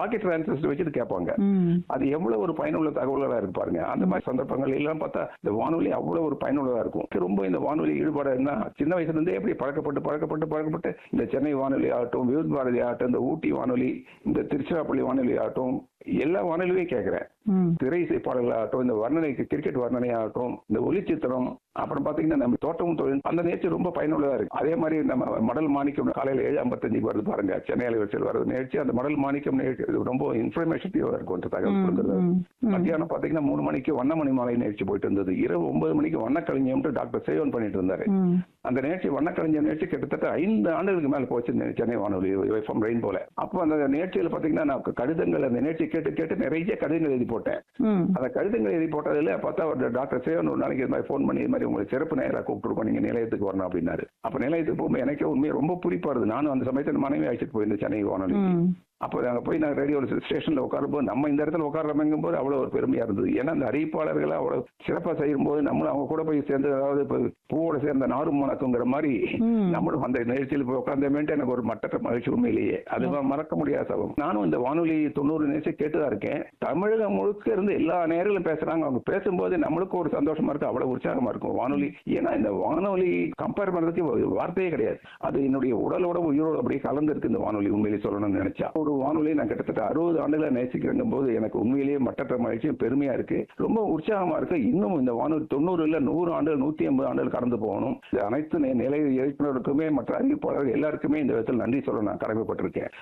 Packet transistor வச்சுட்டு கேட்பாங்க ம் அது எவ்வளவு ஒரு பயனுள்ள தகவல்களா இருக்கு பாருங்க அந்த மாதிரி சந்தர்ப்பங்கள் எல்லாம் பார்த்தா இந்த வானொலி அவ்வளவு ஒரு பயனுள்ளதா இருக்கும் எனக்கு ரொம்ப இந்த வானொலி ஈடுபாடு என்ன சின்ன வயசுல இருந்தே எப்படி பழக்கப்பட்டு பழக்கப்பட்டு பழக்கப்பட்டு இந்த சென்னை வானொலி ஆகட்டும் விருத் பாரதி ஆகட்டும் இந்த ஊட்டி வானொலி இந்த திருச்சிராப்பள்ளி வானொலி ஆகட்டும் எல்லா வானொலியும் கேட்கிறேன் ம் திரை இசை பாடல்களாகட்டும் இந்த வர்ணனை கிரிக்கெட் வர்ணனை ஆகட்டும் இந்த ஒளிச்சித்திரம் அப்புறம் பாத்தீங்கன்னா நம்ம தோட்டமும் தொழில் அந்த நிகழ்ச்சி ரொம்ப பயனுள்ளதா இருக்கு அதே மாதிரி நம்ம மடல் மாணிக்கம் காலையில ஏழு ஐம்பத்தஞ்சுக்கு வருது பாருங்க சென்னை அலைவரிசையில் வருது நிகழ்ச்சி அந்த மடல் மாணிக்கம் நிகழ்ச்சி இது ரொம்ப இன்ஃபர்மேஷன் இருக்கும் அந்த தகவல் ம், கொடுக்கறது ம், ம். மத்தியானம் பாத்தீங்கன்னா மூணு மணிக்கு வண்ணமணி மாலை நிகழ்ச்சி போயிட்டு இருந்தது இரவு ஒன்பது மணிக்கு வண்ணக்கலைஞம்ட்டு டாக்டர் சேவன் பண்ணிட்டு இருந்தாரு ம் அந்த நிகழ்ச்சி வண்ணக்கலைஞர் நிகழ்ச்சி கிட்டத்தட்ட ஐந்து ஆண்டுகளுக்கு மேல போச்சு இந்த சென்னை வானொலி எஃப்எம் ரெயின் போல அப்போ அந்த நிகழ்ச்சியில பாத்தீங்கன்னா நான் கடிதங்கள் அந்த நிகழ்ச்சி கேட்டு கேட்டு நிறைய கடிதங்கள் எழுதி போட்டேன் ம் அந்த கடிதங்கள் எழுதி போட்டதுல பார்த்தா ஒரு டாக்டர் சேவன் ஒரு நாளைக்கு இது மாதிரி ஃபோன் பண்ணி இது மாதிரி உங்களுக்கு சிறப்பு நேராக கூப்பிட்டுருக்கோம் நீங்க நிலையத்துக்கு வரணும் அப்படின்னாரு அப்ப நிலையத்துக்கு போகும்போது எனக்கே உண்மையை ரொம்ப குறிப்பா இருந்தது நானும் அந்த சமயத்தில் மனைவி அழைச்சிட்டு போயிருந்தேன் சென்னை வானொலி ம் அப்போ அங்கே போய் நான் ரேடியோ ஸ்டேஷனில் உட்காரும்போது நம்ம இந்த இடத்துல உட்காரமைங்கும் போது அவ்வளோ ஒரு பெருமையா இருந்தது ஏன்னா அந்த அறிவிப்பாளர்களை அவ்வளோ சிறப்பாக செய்யும் போது நம்மளும் அவங்க கூட போய் சேர்ந்து அதாவது இப்போ பூவோட சேர்ந்த நாரும் மணக்குங்கிற மாதிரி ம். நம்மளும் அந்த நிகழ்ச்சியில் போய் உட்காந்தமேட்டு எனக்கு ஒரு மட்டற்ற மகிழ்ச்சி உண்மையிலேயே அது மறக்க முடியாத சபம் நானும் இந்த வானொலி தொண்ணூறு நிமிஷம் கேட்டுதான் இருக்கேன் தமிழகம் முழுக்க இருந்து எல்லா நேரங்களும் பேசுறாங்க அவங்க பேசும்போது நம்மளுக்கு ஒரு சந்தோஷமா இருக்கு அவ்வளவு உற்சாகமா இருக்கும் வானொலி ஏன்னா இந்த வானொலி கம்பேர் பண்றதுக்கு ஒரு வார்த்தையே கிடையாது அது என்னுடைய உடலோட உயிரோட அப்படியே கலந்து இருக்கு இந்த வானொலி உண்மையிலேயே சொல்லணும்னு நினைச்சா ஒரு வானொலி நான் கிட்டத்தட்ட அறுபது ஆண்டுகளை நேசிக்கிறங்கும் போது எனக்கு உண்மையிலேயே மட்டற்ற மகிழ்ச்சியும் பெருமையா இருக்கு ரொம்ப உற்சாகமா இருக்கு இன்னும் இந்த வானொலி தொண்ணூறு இல்ல நூறு ஆண்டுகள் நூத்தி ஐம்பது ஆண்டுகள் கடந்து போகணும் இது அனைத்து நி- நிலை இயக்குநருக்குமே மற்ற அறிவிப்பாளர்கள் எல்லாருக்குமே இந்த விதத்தில் நன்றி சொல்ல நான் கடமைப்பட்டிருக்கேன்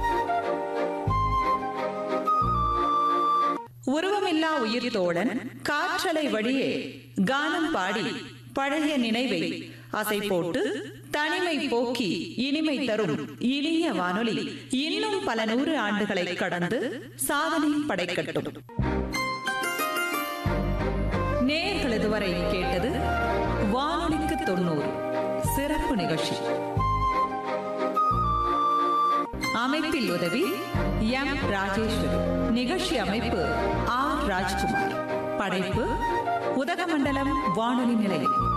உருவமில்லா உயிர் தோழன் காற்றலை வழியே கானம் பாடி பழைய நினைவை அசை போட்டு தனிமை போக்கி இனிமை தரும் இனிய வானொலி இன்னும் பல நூறு ஆண்டுகளை கடந்து சாதனை படைக்கட்டும் நேர்கள் இதுவரை கேட்டது வானொலிக்கு தொண்ணூறு சிறப்பு நிகழ்ச்சி அமைப்பில் உதவி எம் ராஜேஸ்வரி நிகழ்ச்சி அமைப்பு ஆர் ராஜ்குமார் படைப்பு உதகமண்டலம் வானொலி நிலையம்